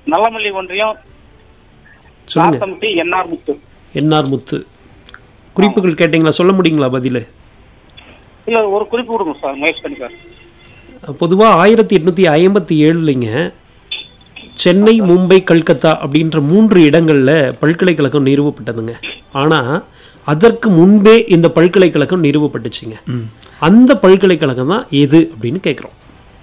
நல்லமல்லி ஒன்றியம் சொல்லுங்க காத்தம்பட்டி என்ஆர் முத்து என்ஆர் முத்து குறிப்புகள் கேட்டீங்களா சொல்ல முடியுங்களா பதில் இல்ல ஒரு குறிப்பு கொடுங்க சார் முயற்சி பண்ணி சார் பொதுவாக ஆயிரத்தி எட்நூத்தி ஐம்பத்தி ஏழுலைங்க சென்னை மும்பை கல்கத்தா அப்படின்ற மூன்று இடங்கள்ல பல்கலைக்கழகம் நிறுவப்பட்டதுங்க ஆனா அதற்கு முன்பே இந்த பல்கலைக்கழகம் நிறுவப்பட்டுச்சுங்க அந்த பல்கலைக்கழகம் தான் எது அப்படின்னு கேட்குறோம்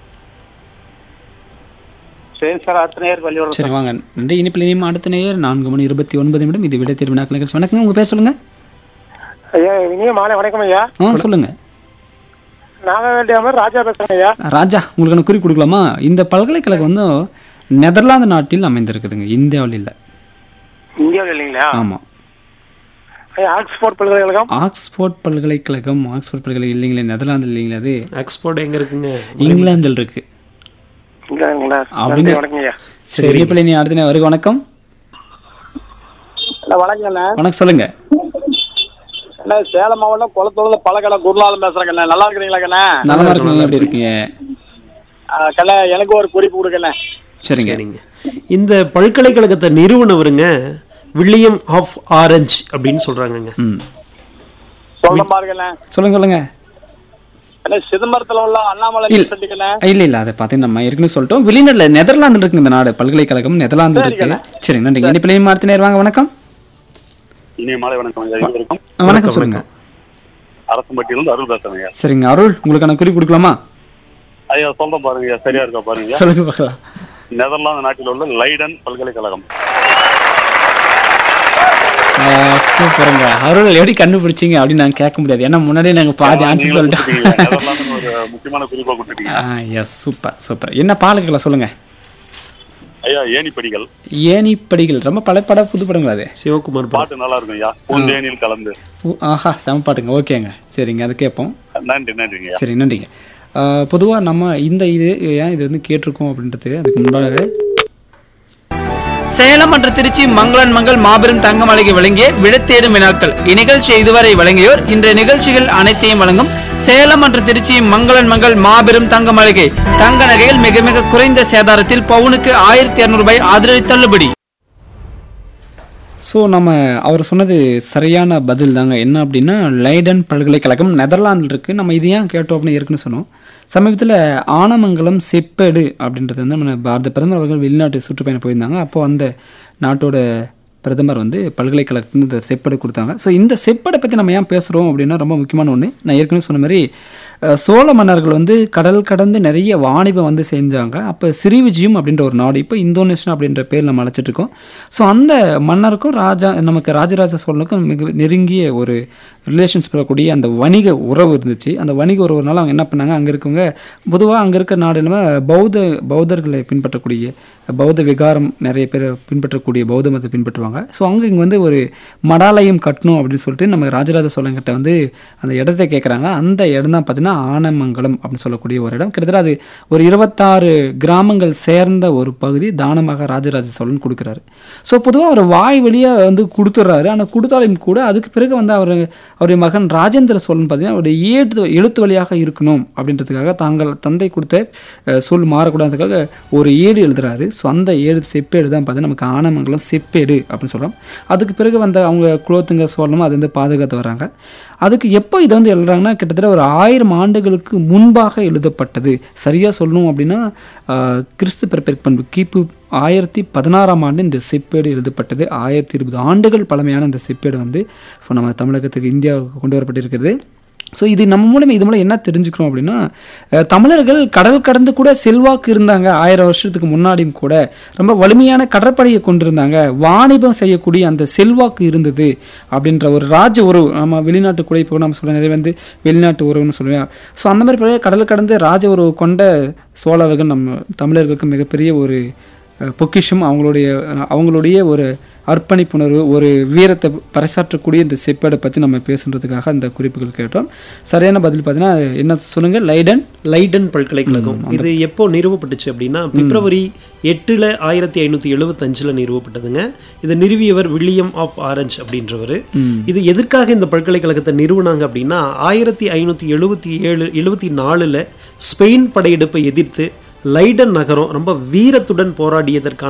சரி சார் அடுத்த நேருக்கு வழி வரும் சரி வாங்க நன்றி இனிப்பில் இனியும் அடுத்த நேயர் நான்கு மணி இருபத்தி ஒன்பது நிமிடம் இது விடை தேர்வு நாட்கள் நிகழ்ச்சி வணக்கம் உங்க பேர் சொல்லுங்க ஐயா இனிய மாலை வணக்கம் ஐயா ஆ சொல்லுங்க நாங்க வேண்டிய மாதிரி ராஜா பேசுறேன் ஐயா ராஜா உங்களுக்கான குறி கொடுக்கலாமா இந்த பல்கலைக்கழகம் வந்து நெதர்லாந்து நாட்டில் அமைந்திருக்குதுங்க இந்தியாவில் இல்லை இந்தியாவில் இல்லைங்களா ஆமா ஐயா ஆக்ஸ்போர்ட் பல்கலைக்கழகம் ஆக்ஸ்போர்ட் பல்கலைக்கழகம் ஆக்ஸ்போர்ட் பல்கலைக்கழகம் இல்லைங்களே நெதர்லாந்து இல்லைங்களா அது எக்ஸ்போர்ட் எங்க இருக்குங்க இங்கிலாந்தில் இருக்கு இல்லைங்களா அப்படின்னு- நன்றி, வணக்கம் ஐயா சரி இனிப்பில் இனி அடுத்த நேரம் வருக வணக்கம் இல்ல வணக்கம் அண்ணா வணக்கம் சொல்லுங்க அண்ணா சேலம் மாவட்டம் குளத்தூர்ல பழக்கடை குருநாதன் பேசுறேங்க அண்ணா நல்லா இருக்கிறீங்களா கண்ணா நலமா இருக்குங்க எப்படி இருக்கீங்க கண்ணா எனக்கு ஒரு குறிப்பு கொடுக்கண்ணே சரிங்க சரிங்க இந்த பல்கலைக்கழகத்தை நிறுவனவருங்க வில்லியம் ஆஃப் ஆரஞ்ச் அப்படின்னு சொல்றாங்கங்க ம் சொல்ல பாருங்கண்ணே சொல்லுங்க சொல்லுங்க அண்ணா சிதம்பரத்துல உள்ள அண்ணாமலை இல்ல. சொல்லிக்கண்ணே இல்ல இல்ல அதை பார்த்து நம்ம ஏற்கனவே சொல்லிட்டோம் வெளிநாட்டுல நெதர்லாந்து இருக்கு இந்த நாடு பல்கலைக்கழகம் நெதர்லாந்து இருக்கு சரி நன்றி இனிப்பிலையும் அடுத்த நேரம் வாங்க வணக்கம் இனிய மாலை வணக்கம் ஐயா இருவருக்கும் ஆ, வணக்கம் சொல்லுங்க அரசம்பட்டியிலிருந்து அருள் பேசுறேன் ஐயா சரிங்க அருள் உங்களுக்கான குறி கொடுக்கலாமா ஐயா சொல்றேன் பாருங்க ஐயா சரியா இருக்கா பாருங்க ஐயா. சொல்லுங்க பார்க்கலாம் நெதர்லாந்து நாட்டில் உள்ள லைடன் பல்கலைக்கழகம் ஆ, சூப்பருங்க அருள் எப்படி கண்டுபிடிச்சீங்க அப்படின்னு நான் கேட்க முடியாது ஏன்னா முன்னாடியே நாங்க பாதி ஆன்சர் நீங்களும் சொல்லிட்டோம் கொடுத்துட்டீங்க. நெதர்லாந்துன்னு ஒரு முக்கியமான குறிப்பா கொடுத்துட்டீங்க எஸ் சூப்பர் சூப்பர் என்ன பாலக்கலை சொல்லுங்க ஐயா ஏணிப்படிகள் ஏணிப்படிகள் ரொம்ப படப்பட புது படங்களா அது சிவகுமார் படம். பாட்டு நல்லா இருக்கும் ஐயா பூந்தேனில் கலந்து ஊ, ஆஹா செம பாட்டுங்க ஓகேங்க சரிங்க அது கேட்போம் நன்றி நன்றிங்க ஐயா சரி நன்றிங்க பொதுவாக நம்ம இந்த இது ஏன் இது வந்து கேட்டிருக்கோம் அப்படின்றது அதுக்கு முன்பாகவே சேலம் மற்றும் திருச்சி மங்களன் மங்கள் மாபெரும் தங்க மாளிகை வழங்கிய விடத்தேடும் வினாக்கள் இந்நிகழ்ச்சியை இதுவரை வழங்கியோர் இன்றைய நிகழ்ச்சிகள் அனைத்தையும் வழங்கும் சேலம் மற்றும் திருச்சி மங்களன் மங்கள் மாபெரும் தங்க மாளிகை தங்க நகைகள் மிக மிக குறைந்த சேதாரத்தில் பவுனுக்கு ஆயிரத்தி இருநூறு ரூபாய் அதிரடி தள்ளுபடி ஸோ நம்ம அவர் சொன்னது சரியான பதில் தாங்க என்ன அப்படின்னா லைடன் பல்கலைக்கழகம் நெதர்லாந்தில் இருக்குது நம்ம இது ஏன் கேட்டோம் அப்படின்னு ஏற்கனவே சொன்னோம் சமீபத்தில் ஆனமங்கலம் செப்பேடு அப்படின்றது வந்து நம்ம பாரத பிரதமர் அவர்கள் வெளிநாட்டு சுற்றுப்பயணம் போயிருந்தாங்க அப்போது அந்த நாட்டோட பிரதமர் வந்து பல்கலைக்கழகத்துக்கு இந்த செப்பேடு கொடுத்தாங்க ஸோ இந்த செப்பேடை பற்றி நம்ம ஏன் பேசுகிறோம் அப்படின்னா ரொம்ப முக்கியமான ஒன்று நான் ஏற்கனவே சொன்ன மாதிரி அஹ், சோழ மன்னர்கள் வந்து கடல் கடந்து நிறைய வாணிபம் வந்து செஞ்சாங்க அப்போ சிறிவிஜயம் அப்படின்ற ஒரு நாடு இப்போ இந்தோனேஷியா அப்படின்ற பேர் நம்ம அழைச்சிட்டு இருக்கோம் ஸோ அந்த மன்னருக்கும் ராஜா நமக்கு ராஜராஜ சோழனுக்கும் மிக நெருங்கிய ஒரு ரிலேஷன்ஸ் பெறக்கூடிய அந்த வணிக உறவு இருந்துச்சு அந்த வணிக உறவுனால அவங்க என்ன பண்ணாங்க அங்கே இருக்கவங்க பொதுவாக அங்கே இருக்க நாடு என்னமோ பௌத்த பௌத்தர்களை பின்பற்றக்கூடிய பௌத்த விகாரம் நிறைய பேர் பின்பற்றக்கூடிய பௌத்த மதத்தை பின்பற்றுவாங்க ஸோ அங்கே இங்கே வந்து ஒரு மடாலயம் கட்டணும் அப்படின்னு சொல்லிட்டு நம்ம ராஜராஜ சோழன் கிட்ட வந்து அந்த இடத்த கேட்குறாங்க அந்த இடம் தான் பார்த்தீங்கன்னா ஆனமங்கலம் அப்படின்னு சொல்லக்கூடிய ஒரு இடம் கிட்டத்தட்ட அது ஒரு இருபத்தாறு கிராமங்கள் சேர்ந்த ஒரு பகுதி தானமாக ராஜராஜ சோழன் கொடுக்குறாரு ஸோ பொதுவாக அவர் வாய் வழியாக வந்து கொடுத்துட்றாரு ஆனால் கொடுத்தாலும் கூட அதுக்கு பிறகு வந்து அவர் அவருடைய மகன் ராஜேந்திர சோழன் பார்த்தீங்கன்னா அவருடைய ஏட்டு எழுத்து வழியாக இருக்கணும் அப்படின்றதுக்காக தாங்கள் தந்தை கொடுத்த அஹ், சொல் மாறக்கூடாதுக்காக ஒரு ஏடு எழுதுறாரு ஸோ அந்த ஏடு செப்பேடு தான் பார்த்தீங்கன்னா நமக்கு ஆனமங்கலம் செப்பேடு அப்படின்னு சொல்கிறோம் அதுக்கு பிறகு வந்த அவங்க குலோத்துங்க சோழனும் அது வந்து பாதுகாத்து வராங்க அதுக்கு எப்போ இதை வந்து எழுதுறாங்கன்னா கிட்டத்தட்ட ஒரு ஆயிரம் ஆண்டுகளுக்கு முன்பாக எழுதப்பட்டது சரியாக சொல்லணும் அப்படின்னா ஆஹ், கிறிஸ்து பிறப்பிற்கு பண்பு கிபு ஆயிரத்தி பதினாறாம் ஆண்டு இந்த செப்பேடு எழுதப்பட்டது ஆயிரத்தி இருபது ஆண்டுகள் பழமையான இந்த செப்பேடு வந்து இப்போ நம்ம தமிழகத்துக்கு இந்தியாவுக்கு கொண்டு வரப்பட்டிருக்கிறது ஸோ இது நம்ம மூலம் இது மூலம் என்ன தெரிஞ்சுக்கிறோம் அப்படின்னா அஹ், தமிழர்கள் கடல் கடந்து கூட செல்வாக்கு இருந்தாங்க ஆயிரம் வருஷத்துக்கு முன்னாடியும் கூட ரொம்ப வலிமையான கடற்படையை கொண்டிருந்தாங்க வாணிபம் செய்யக்கூடிய அந்த செல்வாக்கு இருந்தது அப்படின்ற ஒரு ராஜ உறவு நம்ம வெளிநாட்டு கூட இப்போ நம்ம சொல்ல நிறைய வந்து வெளிநாட்டு உறவுன்னு சொல்லுவேன் ஸோ அந்த மாதிரி பெரிய கடல் கடந்து ராஜ உறவு கொண்ட சோழர்கள் நம்ம தமிழர்களுக்கு மிகப்பெரிய ஒரு அஹ், பொக்கிஷம் அவங்களுடைய அவங்களுடைய ஒரு அர்ப்பணிப்புணர்வு ஒரு வீரத்தை பறைசாற்றக்கூடிய இந்த செப்பேடை பற்றி நம்ம பேசுன்றதுக்காக அந்த குறிப்புகள் கேட்டோம் சரியான பதில் பார்த்தீங்கன்னா என்ன சொல்லுங்க லைடன் லைடன் பல்கலைக்கழகம் இது எப்போ நிறுவப்பட்டுச்சு அப்படின்னா பிப்ரவரி எட்டுல ஆயிரத்தி ஐநூத்தி எழுபத்தஞ்சுல நிறுவப்பட்டதுங்க இது நிறுவியவர் வில்லியம் ஆஃப் ஆரஞ்ச் அப்படின்றவர் இது எதற்காக இந்த பல்கலைக்கழகத்தை நிறுவனாங்க அப்படின்னா ஆயிரத்தி ஐநூத்தி எழுபத்தி ஏழு எழுபத்தி நாலுல ஸ்பெயின் படையெடுப்பை எதிர்த்து லைடன் நகரம் ரொம்ப வீரத்துடன் போராடியதற்கான